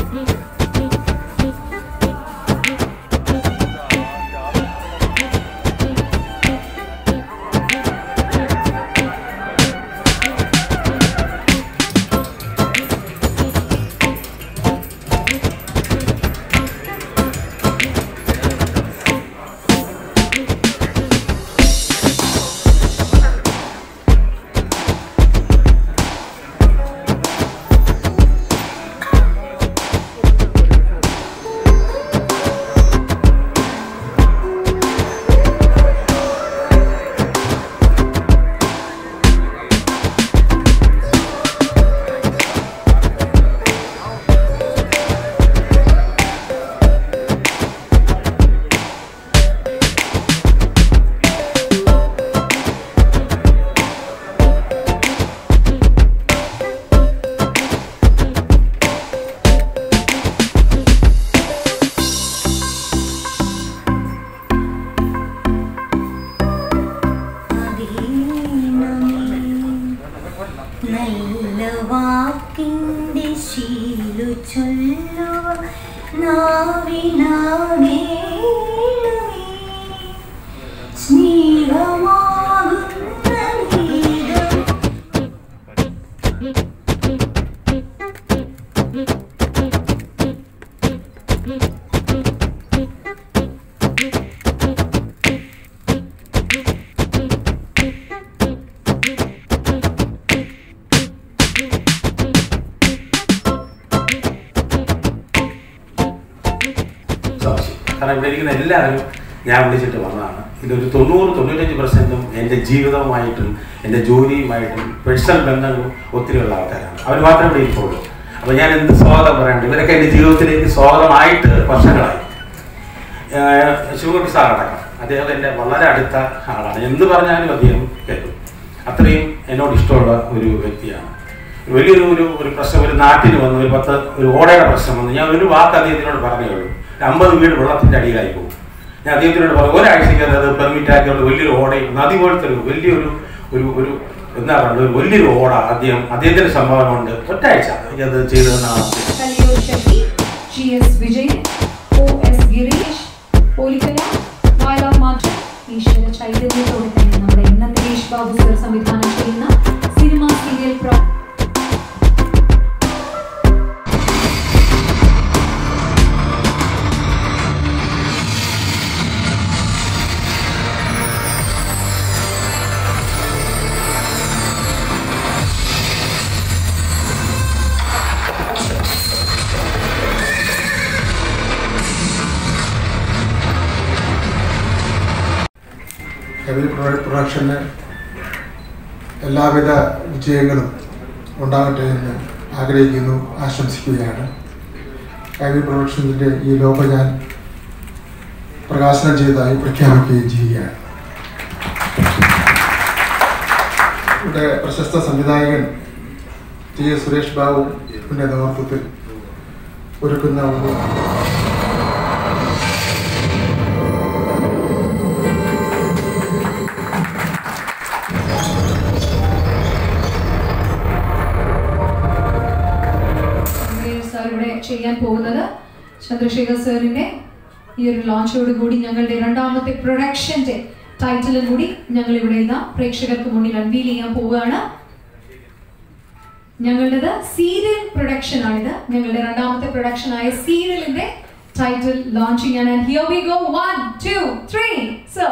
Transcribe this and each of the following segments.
നല്ല വാക്കിൻ്റെ ശീലു ചൊല്ലുവ നാവിനാകെ സ്നേഹമാകുന്ന ഗീതം സംശയം കാരണം ഇവിടെ ഇരിക്കുന്ന എല്ലാവരും ഞാൻ വിളിച്ചിട്ട് വന്നതാണ് ഇതൊരു തൊണ്ണൂറ് തൊണ്ണൂറ്റഞ്ച് പെർസെൻറ്റും എൻ്റെ ജീവിതവുമായിട്ടും എൻ്റെ ജോലിയുമായിട്ടും പേഴ്സണൽ ബന്ധങ്ങളും ഒത്തിരിയുള്ള ആൾക്കാരാണ് അവർ മാത്രമേ ഇവിടെ ഇരിക്കുള്ളൂ അപ്പോൾ ഞാൻ എന്ത് സ്വാഗതം പറയാനുണ്ട് ഇവരൊക്കെ എൻ്റെ ജീവിതത്തിലേക്ക് സ്വാഗതമായിട്ട് വർഷങ്ങളായി ഏഹ് ശിവകുട്ടി സാർ അടക്കം അദ്ദേഹം എൻ്റെ വളരെ അടുത്ത ആളാണ് എന്ത് പറഞ്ഞാലും അദ്ദേഹം കേൾക്കും അത്രയും എന്നോട് ഇഷ്ടമുള്ള ഒരു വ്യക്തിയാണ് വലിയൊരു ഒരു ഒരു പ്രശ്നം ഒരു നാട്ടിൽ വന്ന് ഒരു പത്ത് ഒരു ഓടയുടെ പ്രശ്നം വന്ന് ഞാൻ ഒരു വാക്ക് അദ്ദേഹത്തിനോട് പറഞ്ഞേ ഉള്ളൂ ഒരു അമ്പത് വീട് വെള്ളത്തിൻ്റെ അടിയിലായി പോകും ഞാൻ അദ്ദേഹത്തിനോട് പറഞ്ഞു ഒരാഴ്ചയ്ക്ക് അത് പെർമിറ്റ് ആക്കിയോണ്ട് വലിയൊരു ഓടയും നദി പോലത്തെ ഒരു വലിയൊരു ഒരു ഒരു എന്താ പറയുക ഒരു വലിയൊരു ഓട അദ്ദേഹം അദ്ദേഹത്തിന്റെ സംഭാവന കൊണ്ട് ഒറ്റയാഴ്ച അത് ചെയ്തതെന്നാണ് Kaliyoor Shafi G S Vijayan O S Gireesh Polikkala Vayalar മാറ്റം ഈശ്വര ചൈതന്യത്തോടെ തന്നെ നമ്മുടെ ഇന്നത്തെ യേശ് ബാബു സർ സംവിധാനം ചെയ്യുന്ന cinema serial pro heavy pro- പ്രൊഡക്ഷന് എല്ലാവിധ വിജയങ്ങളും ഉണ്ടാകട്ടെ എന്ന് ആഗ്രഹിക്കുന്നു ആശംസിക്കുകയാണ് ഹെവി പ്രൊഡക്ഷൻസിൻ്റെ ഈ ലോഗോ ഞാൻ പ്രകാശനം ചെയ്തതായി പ്രഖ്യാപിക്കുകയും ചെയ്യുകയാണ് ഇവിടെ പ്രശസ്ത സംവിധായകൻ ടി എസ് സുരേഷ് ബാബുവിൻ്റെ നേതൃത്വത്തിൽ ഒരുക്കുന്ന ഒരു ചന്ദ്രശേഖർ സാർ ഇവിടെ ചെയ്യാൻ പോകുന്നത് ചന്ദ്രശേഖർ സാറിന്റെ ഈ ഒരു ലോഞ്ചോട് കൂടി ഞങ്ങളുടെ രണ്ടാമത്തെ പ്രൊഡക്ഷന്റെ ടൈറ്റിലും കൂടി ഞങ്ങൾ ഇവിടെ ഇതാ പ്രേക്ഷകർക്ക് മുന്നിൽ അൺവീൽ ചെയ്യാൻ പോവുകയാണ് ഞങ്ങളുടേത് സീരിയൽ പ്രൊഡക്ഷൻ ആണിത് ഞങ്ങളുടെ രണ്ടാമത്തെ പ്രൊഡക്ഷൻ ആയ സീരിയലിന്റെ ടൈറ്റിൽ ലോഞ്ചിങ് ആണ് here we go one two three so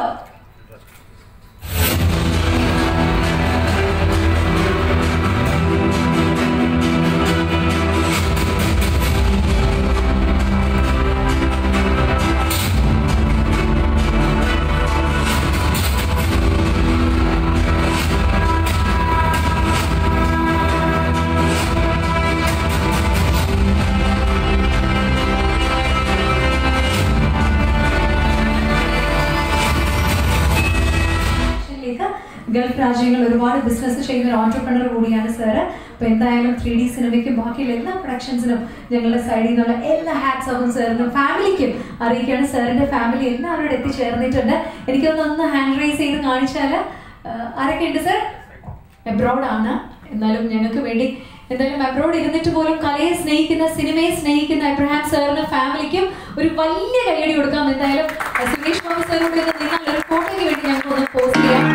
ിലേക്ക് ഗൾഫ് രാജ്യങ്ങളിൽ ഒരുപാട് ബിസിനസ് ചെയ്യുന്ന ഒരു ഓൺടർപ്രണർ കൂടിയാണ് സാറ് അപ്പൊ എന്തായാലും ത്രീ ഡി സിനിമയ്ക്കും ബാക്കിയുള്ള എല്ലാ പ്രൊഡക്ഷൻസിനും ഞങ്ങളുടെ സൈഡിൽ നിന്നുള്ള എല്ലാ ഹാറ്റ്സ് ഓഫും സാറിനും ഫാമിലിക്കും അറിയിക്കുകയാണ് സാറിന്റെ ഫാമിലി എല്ലാവരും ഇവിടെ എത്തിച്ചേർന്നിട്ടുണ്ട് എനിക്കൊന്ന് ഒന്ന് ഹാൻഡ് റൈസ് ചെയ്ത് കാണിച്ചാൽ ആരൊക്കെ ഉണ്ട് സാർ എബ്രോഡ് ആണ് എന്നാലും ഞങ്ങൾക്ക് വേണ്ടി എന്തായാലും അബ്രോഡ് ഇരുന്നിട്ട് പോലും കലയെ സ്നേഹിക്കുന്ന സിനിമയെ സ്നേഹിക്കുന്ന എബ്രഹാം സാറിന് ഫാമിലിക്കും ഒരു വലിയ കൈയടി കൊടുക്കാം എന്തായാലും അഹ് സുരേഷ് ബാബു സാറിനോട് ഇന്ന് നിങ്ങൾ ഒരു ഫോട്ടോയ്ക്ക് വേണ്ടി ഞങ്ങൾക്ക് ഒന്ന് പോസ്റ്റ് ചെയ്യാം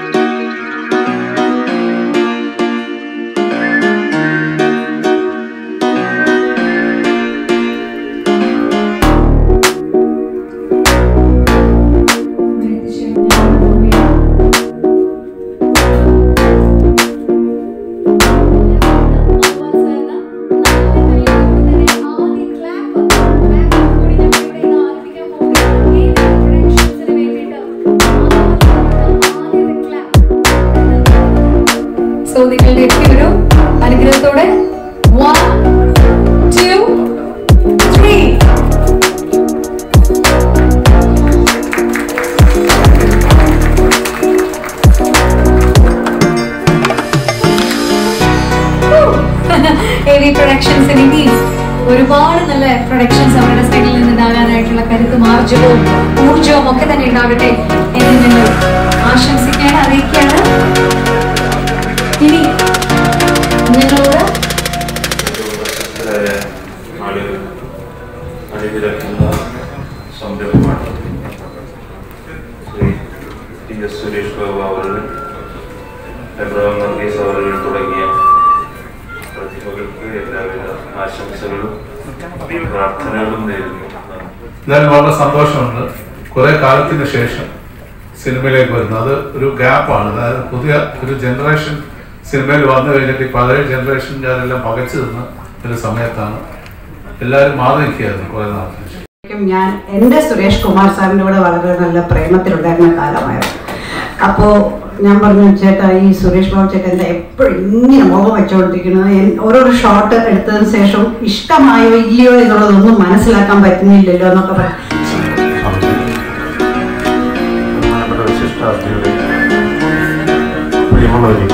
സോ നിങ്ങളുടെ ഒക്കെ ഒരു അനുഗ്രഹത്തോടെ one two three A V പ്രൊഡക്ഷൻസിന് ഇനി ഒരുപാട് നല്ല പ്രൊഡക്ഷൻസ് അവരുടെ സൈഡിൽ നിന്ന് ഉണ്ടാകാനായിട്ടുള്ള കരുത്തും ആർജവും ഊർജവും ഒക്കെ തന്നെ ഉണ്ടാകട്ടെ എന്ന് ഞങ്ങൾ ആശംസിക്കുകയാണ് അറിയിക്കുകയാണ് ഇനി ഞങ്ങളോട് ഏറ്റവും പ്രശസ്തരായ ആളുകൾ അണിനിരക്കുന്ന സംരംഭമാണ് ശ്രീ ടി എസ് സുരേഷ് ബാബു അവർ എബ്രഹാം വർഗീസ് അവറുകൾ തുടങ്ങിയ പ്രതിഭകൾക്ക് എല്ലാവിധ ആശംസകളും പ്രാർത്ഥനകളും നേരുന്നു എന്തായാലും വളരെ സന്തോഷമുണ്ട് കുറെ കാലത്തിന് ശേഷം സിനിമയിലേക്ക് വരുന്നത് അത് ഒരു ഗ്യാപ്പാണ് അതായത് പുതിയ ഒരു ജനറേഷൻ സിനിമയിൽ വന്നു കഴിഞ്ഞിട്ട് ഈ പഴയ ജനറേഷൻകാരെല്ലാം പകച്ചു നിന്ന ഒരു സമയത്താണ് എല്ലാവരും മാറി നിൽക്കുകയായിരുന്നു കുറെ നാളത്തിന് ശേഷം ശരിക്കും ഞാൻ എൻ്റെ സുരേഷ് കുമാർ സാറിൻ്റെ കൂടെ വളരെ നല്ല പ്രേമത്തിലുണ്ടായിരുന്ന കാലമായിരുന്നു അപ്പോൾ ഞാൻ പറഞ്ഞു ചേട്ടാ ഈ സുരേഷ് ബാബു ചേട്ടൻ്റെ എപ്പോഴും ഇങ്ങനെ മുഖം വെച്ചുകൊണ്ടിരിക്കുന്നത് എൻ- ഓരോരോ ഷോട്ട് എടുത്തതിന് ശേഷം ഇഷ്ടമായോ ഇല്ലയോ എന്നുള്ളതൊന്നും മനസ്സിലാക്കാൻ പറ്റുന്നില്ലല്ലോ എന്നൊക്കെ പറഞ്ഞു ബഹുമാനപ്പെട്ട വിശിഷ്ടാർത്ഥികളെ പ്രിയമുള്ളവരെ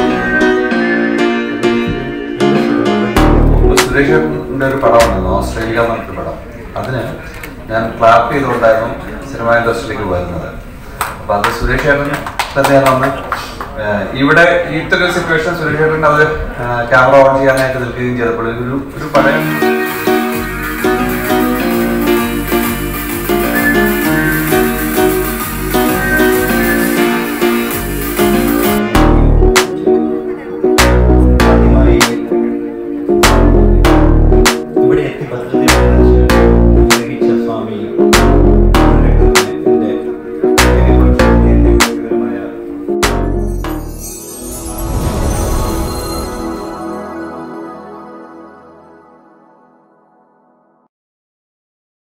സുരേഷിന്റെ ഒരു പടമുണ്ടായിരുന്നു ഓസ്ട്രേലിയ എന്ന് പറഞ്ഞൊരു പടം അതിന് ഞാൻ ക്ലാപ്പ് ചെയ്തുകൊണ്ടായിരുന്നു സിനിമ ഇൻഡസ്ട്രിയിലേക്ക് വരുന്നത് അപ്പൊ അത് സുരേഷ് ചേട്ടൻ തന്നെയാണ് അന്ന് ഏഹ് ഇവിടെ ഇത്തരം സിറ്റുവേഷൻ സുരേഷ് ചേട്ടൻ അത് ക്യാമറ ഓൺ ചെയ്യാനായിട്ട് നിൽക്കുകയും ചെയ്തപ്പോൾ ഒരു ഒരു പടം